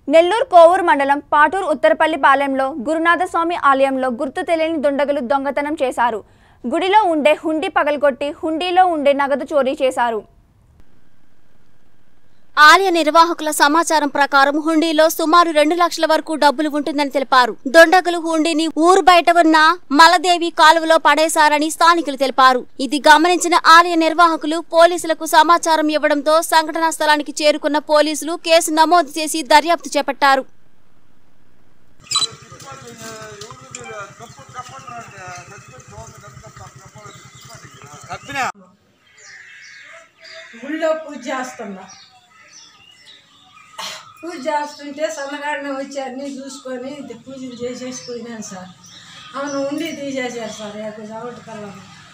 నెల్లూరు కోవూరు మండలం పాటూరు ఉత్తరపల్లి పాలెంలో గురునాథస్వామి ఆలయంలో గుర్తు తెలియని దుండగులు దొంగతనం చేశారు గుడిలో ఉండే హుండీ పగలగొట్టి హుండీలో ఉండే నగదు చోరీ చేశారు ఆలయ నిర్వాహకుల సమాచారం ప్రకారం హుండీలో సుమారు రెండు లక్షల వరకు డబ్బులు ఉంటుందని తెలిపారు దొండగులు హుండీని ఊరు బయట ఉన్న మలదేవి కాలువలో పడేశారని స్థానికులు తెలిపారు ఇది గమనించిన ఆలయ నిర్వాహకులు పోలీసులకు సమాచారం ఇవ్వడంతో సంఘటనా స్థలానికి చేరుకున్న పోలీసులు కేసు నమోదు చేసి దర్యాప్తు చేపట్టారు గుళ్ళో పూజ చేస్తున్నా పూజ చేస్తుంటే సన్నగాడిని వచ్చి అన్నీ చూసుకొని ఇది పూజలు చేసేసి పోయినాను సార్ అవును ఉండి తీసేశారు సార్ యాభై ఒకటి కల్లా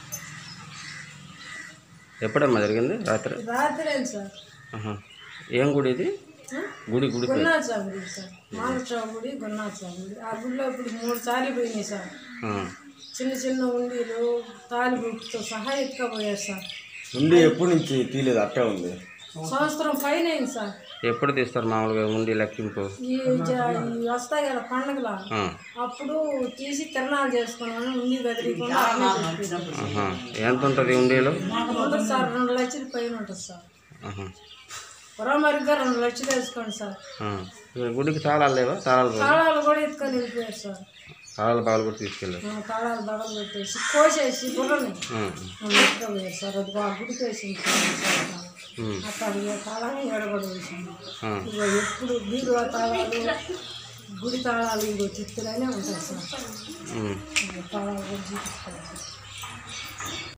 ఎప్పుడమ్మా జరిగింది రాత్రి రాత్రేం సార్ ఆహా. ఏం గుడి ఇది గుడి గుడి పేరు. గున్నాచాం గుడి సార్ మానసావు గుడి గున్నాచాం గుడి ఆ గుడిలో ఇప్పుడు మూడు సార్లు పోయినాయి సార్ ఆ. చిన్న చిన్న ఉండీలు తాలిబుట్టుతో సహా ఎత్తుకపోయారు సార్ ఉండి ఎప్పటి నుంచి తీయలేదు అట్టే ఉంది సంవత్సరం పైన అయింది సార్ ఎప్పుడు తీస్తారు మామూలుగా ఉండి లెక్కింపు ఈ జ- ఈ వస్తాయి కదా పండుగలా ఆ. అప్పుడు తీసి తిరణాలు చేసుకున్నాను ఉండి బెదిరికుండా అన్నీ పెట్టాను. ఆహా. ఎంత ఉంటుంది ఉండీలో ఉంటుంది సార్ రెండు లక్షల పైన ఉంటుంది సార్ ఆహా. పొరమరిగ్గా రెండు లక్షలు వేసుకోండి సార్ ఆ. ఇక్కడ గుడికి తాళాలు లేవా తాళాలు పగలు- తాళాలు కూడా ఎత్తుకొని వెళ్ళిపోయారు సార్ తాళాలు పగలు కూడా తీసుకెళ్ళారు ఆ తాళాలు బగలు పెట్టేసి కోసేసి బుర్రని ఆ. ఎత్తుకోపోయారు సార్ అది ఆ గుడికి వేసింది సార్ ఉమ్. అక్కడ ఏ తాళం ఎడగొడ వేసింది ఆ. ఇగో ఎప్పుడు బీరువా తాళాలు గుడి తాళాలు ఇగో చిత్తులనే ఉంటాయి సార్ ఉమ్. ఇగో తాళాలు కూడా చూపిస్తారు